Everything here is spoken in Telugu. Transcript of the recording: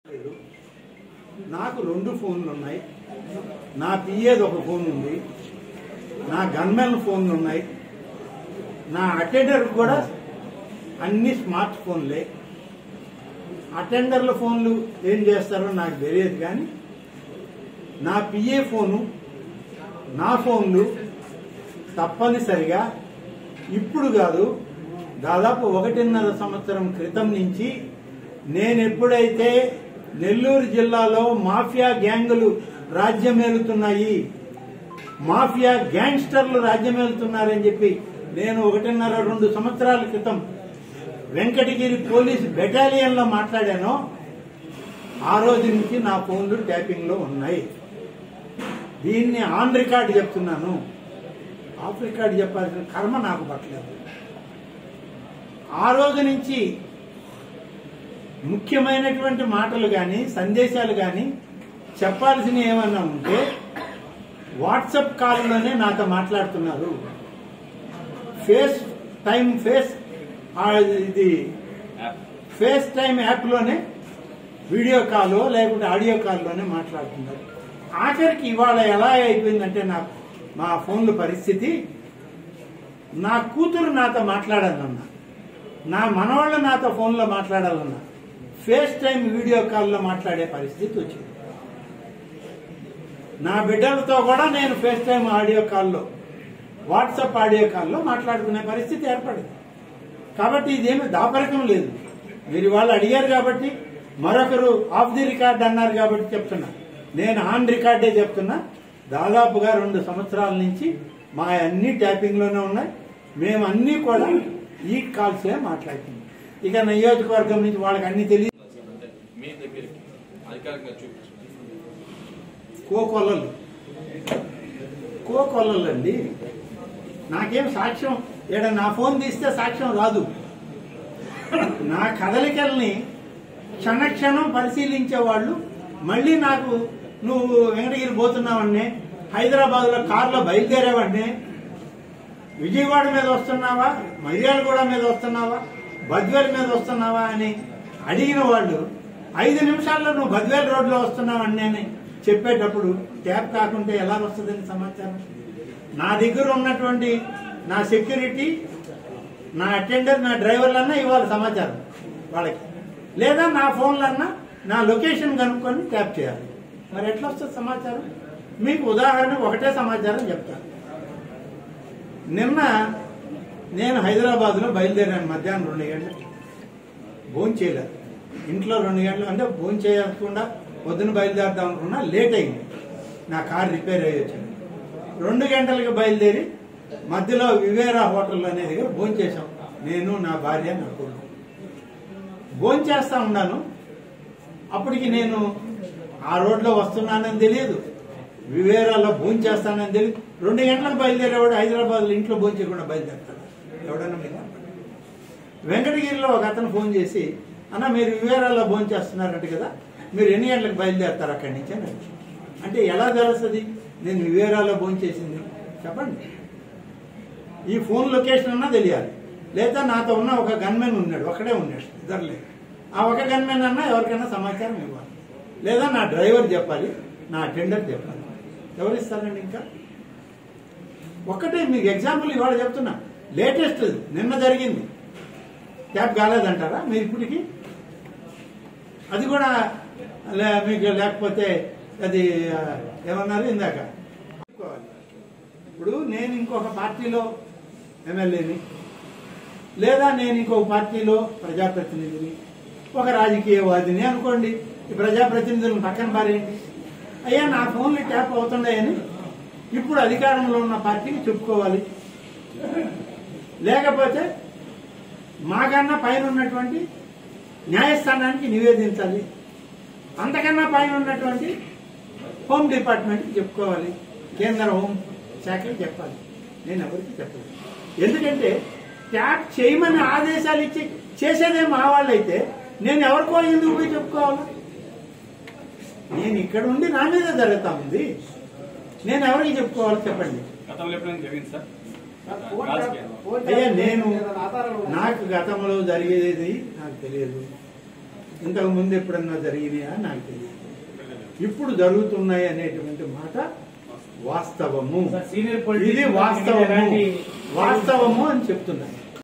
లేదు. నాకు రెండు ఫోన్లు ఉన్నాయి నా పిఏది ఒక ఫోన్ ఉంది నా గన్మెన్ ఫోన్లు ఉన్నాయి నా అటెండర్ కూడా అన్ని స్మార్ట్ ఫోన్లే అటెండర్ల ఫోన్లు ఏం చేస్తారో నాకు తెలియదు కానీ నా పిఏ ఫోను నా ఫోన్లు తప్పనిసరిగా ఇప్పుడు కాదు దాదాపు ఒకటిన్నర సంవత్సరం క్రితం నుంచి నేను ఎప్పుడైతే నెల్లూరు జిల్లాలో మాఫియా గ్యాంగులు రాజ్యమేలుతున్నాయి మాఫియా గ్యాంగ్స్టర్లు రాజ్యమేలుతున్నారని చెప్పి నేను ఒకటిన్నర రెండు సంవత్సరాల క్రితం వెంకటగిరి పోలీస్ బెటాలియన్ లో మాట్లాడానో ఆ రోజు నుంచి నా ఫోన్లు ట్యాపింగ్ లో ఉన్నాయి దీన్ని ఆన్ రికార్డ్ చెప్తున్నాను ఆఫ్ రికార్డ్ చెప్పాల్సిన కర్మ నాకు పట్టలేదు ఆ రోజు నుంచి ముఖ్యమైనటువంటి మాటలు కానీ సందేశాలు కానీ చెప్పాల్సిన ఏమన్నా ఉంటే వాట్సాప్ కాల్లోనే నాతో మాట్లాడుతున్నారు ఫేస్ టైం ఫేస్ ఆ ఇది ఫేస్ టైం యాప్లోనే వీడియో కాల్ లేకుంటే ఆడియో కాల్లోనే మాట్లాడుతున్నారు ఆఖరికి ఇవాళ ఎలా అయిపోయిందంటే నా మా ఫోన్ల పరిస్థితి నా కూతురు నాతో మాట్లాడాలన్నా నా మనవాళ్ళు నాతో ఫోన్లో మాట్లాడాలన్నా ఫేస్ టైం వీడియో కాల్లో మాట్లాడే పరిస్థితి వచ్చింది నా బిడ్డలతో కూడా నేను ఫేస్ టైం ఆడియో కాల్లో వాట్సాప్ ఆడియో కాల్లో మాట్లాడుకునే పరిస్థితి ఏర్పడింది కాబట్టి ఇదేమి దాపరికం లేదు మీరు వాళ్ళు అడిగారు కాబట్టి మరొకరు ఆఫ్ ది రికార్డ్ అన్నారు కాబట్టి చెప్తున్నా నేను ఆన్ రికార్డే చెప్తున్నా దాదాపుగా రెండు సంవత్సరాల నుంచి మా అన్ని ట్యాపింగ్ లోనే ఉన్నాయి మేము అన్ని కూడా ఈ కాల్సే మాట్లాడుతున్నాం ఇక నియోజకవర్గం నుంచి వాళ్ళకి అన్ని తెలియదు అంటే మీ దగ్గరికి అధికారికంగా చూపించండి కోకొల్లలు కోకొల్లలు అండి నాకేం సాక్ష్యం ఈడ నా ఫోన్ తీస్తే సాక్ష్యం రాదు నా కదలికల్ని క్షణక్షణం పరిశీలించే వాళ్ళు మళ్ళీ నాకు నువ్వు వెంకటగిరి పోతున్నావన్నే హైదరాబాద్ లో కార్లో బయలుదేరేవాడినే విజయవాడ మీద వస్తున్నావా మర్యాలగూడ మీద వస్తున్నావా బద్వేల్ మీద వస్తున్నావా అని అడిగిన వాళ్ళు ఐదు నిమిషాల్లో నువ్వు బద్వేల్ రోడ్లో వస్తున్నావని అని చెప్పేటప్పుడు ట్యాప్ కాకుంటే ఎలా వస్తుందని సమాచారం నా దగ్గర ఉన్నటువంటి నా సెక్యూరిటీ నా అటెండర్ నా డ్రైవర్లన్నా ఇవ్వాలి సమాచారం వాళ్ళకి లేదా నా ఫోన్లన్నా నా లొకేషన్ కనుక్కొని ట్యాప్ చేయాలి మరి ఎట్లా వస్తుంది సమాచారం మీకు ఉదాహరణ ఒకటే సమాచారం చెప్తాను నిన్న నేను హైదరాబాద్లో బయలుదేరాను మధ్యాహ్నం రెండు గంటలకి భోజనం చేయలేదు ఇంట్లో రెండు గంటలు అంటే భోజనం చేయకుండా పొద్దున బయలుదేరుదాం అనుకున్నా లేట్ అయింది నా కార్ రిపేర్ అయ్యి వచ్చింది రెండు గంటలకు బయలుదేరి మధ్యలో వివేరా హోటల్ అనే దగ్గర భోజనం చేశాం నేను నా భార్య నా కొడుకు భోజనం చేస్తా ఉన్నాను అప్పటికి నేను ఆ రోడ్లో వస్తున్నానని తెలియదు వివేరాలో భోజనం చేస్తానని తెలియదు రెండు గంటలకు బయలుదేరేవాడు హైదరాబాద్లో ఇంట్లో భోజనం చేయకుండా బయలుదేరుతాడు ఎవడన్నా మీకు కనపడ్డా? వెంకటగిరిలో ఒక అతను ఫోన్ చేసి అన్న మీరు వివేరాల్లో భోజనం చేస్తున్నారంట కదా మీరు ఎన్ని గంటలకు బయలుదేరుతారు అక్కడి నుంచి అని అడిగాడు. అంటే ఎలా తెలుస్తుంది నేను వివేరాల్లో భోజనం చేసింది చెప్పండి ఈ ఫోన్ లొకేషన్ అన్నా తెలియాలి లేదా నాతో ఉన్న ఒక గన్మెన్ ఉన్నాడు ఒకడే ఉన్నాడు ఇద్దరు లేదు ఆ ఒక గన్మెన్ అన్నా ఎవరికైనా సమాచారం ఇవ్వాలి లేదా నా డ్రైవర్ చెప్పాలి నా అటెండర్ చెప్పాలి ఎవరు ఇస్తారండి ఇంకా ఒక్కటే మీకు ఎగ్జాంపుల్ ఇవాళ చెప్తున్నా లేటెస్ట్ నిన్న జరిగింది క్యాబ్ కాలేదంటారా మీరు ఇప్పటికి అది కూడా లే- మీకు లేకపోతే అది ఆ, ఏమన్నారు ఇందాక ఇప్పుడు నేను ఇంకొక పార్టీలో ఎమ్మెల్యేని లేదా నేను ఇంకొక పార్టీలో ప్రజాప్రతినిధిని ఒక రాజకీయవాదిని అనుకోండి ఈ ప్రజాప్రతినిధులను పక్కన పారేయండి అయ్యా నా ఫోన్లు ట్యాప్ అవుతున్నాయని ఇప్పుడు అధికారంలో ఉన్న పార్టీకి చెప్పుకోవాలి లేకపోతే మాకన్నా పైన ఉన్నటువంటి న్యాయస్థానానికి నివేదించాలి అంతకన్నా పైన ఉన్నటువంటి హోమ్ డిపార్ట్మెంట్కి చెప్పుకోవాలి కేంద్ర హోం శాఖకి చెప్పాలి నేను ఎవరికి చెప్పలేదు ఎందుకంటే ట్యాప్ చేయమని ఆదేశాలు ఇచ్చి చేసేదే మా వాళ్ళైతే నేను ఎవరికో ఎందుకు పోయి చెప్పుకోవాలి నేను ఇక్కడ ఉండి నా మీద జరుగుతా ఉంది నేను ఎవరికి చెప్పుకోవాలి చెప్పండి గతంలో ఎప్పుడైనా జరిగింది సార్ అయ్యా నేను నాకు గతంలో జరిగేది నాకు తెలియదు ఇంతకు ముందు ఎప్పుడన్నా జరిగినాయా నాకు తెలియదు ఇప్పుడు జరుగుతున్నాయి అనేటువంటి మాట వాస్తవము సీనియర్ ఇది వాస్తవము వాస్తవము అని చెప్తున్నాను